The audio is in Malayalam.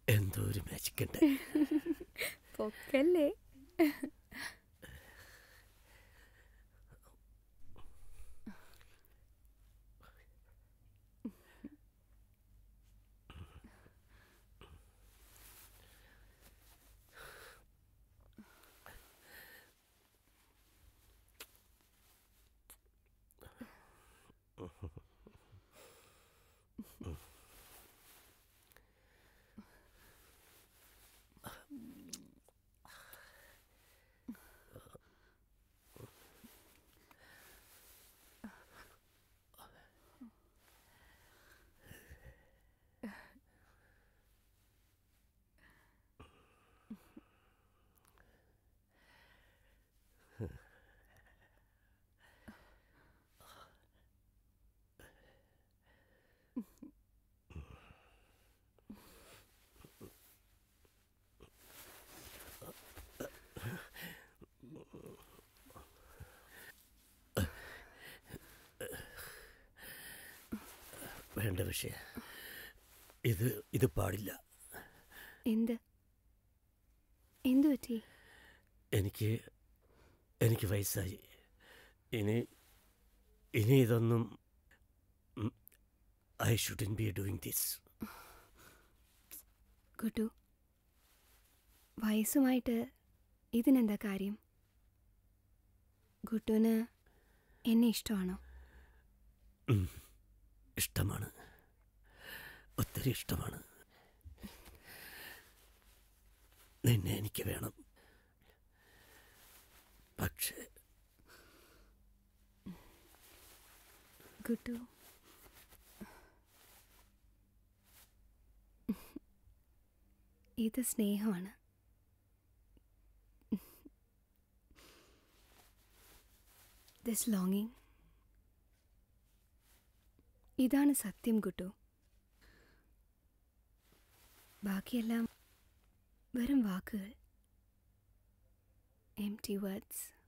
എന്തോ ഒരു മാജിക് ഉണ്ട് പൊക്കല്ലേ വേണ്ട പക്ഷേ ഇത് ഇത് പാടില്ല എന്ത് എന്തു പറ്റി എനിക്ക് എനിക്ക് വയസ്സായി ഇനി ഇനി ഇതൊന്നും I shouldn't be doing this Kuttu വയസ്സുമായിട്ട് ഇതിനെന്താ കാര്യം കുട്ടുവിന് എന്നെ ഇഷ്ടമാണോ ഇഷ്ടമാണ് ഒത്തിരി ഇഷ്ടമാണ് നിന്നെ എനിക്ക് വേണം പക്ഷേ കുട്ടു ഇത് സ്നേഹമാണ് ദിസ് ലോങ്ങിങ് ഇതാണ് സത്യം കുട്ടു ബാക്കിയെല്ലാം വെറും വാക്കുകൾ എം ടി വേർഡ്സ്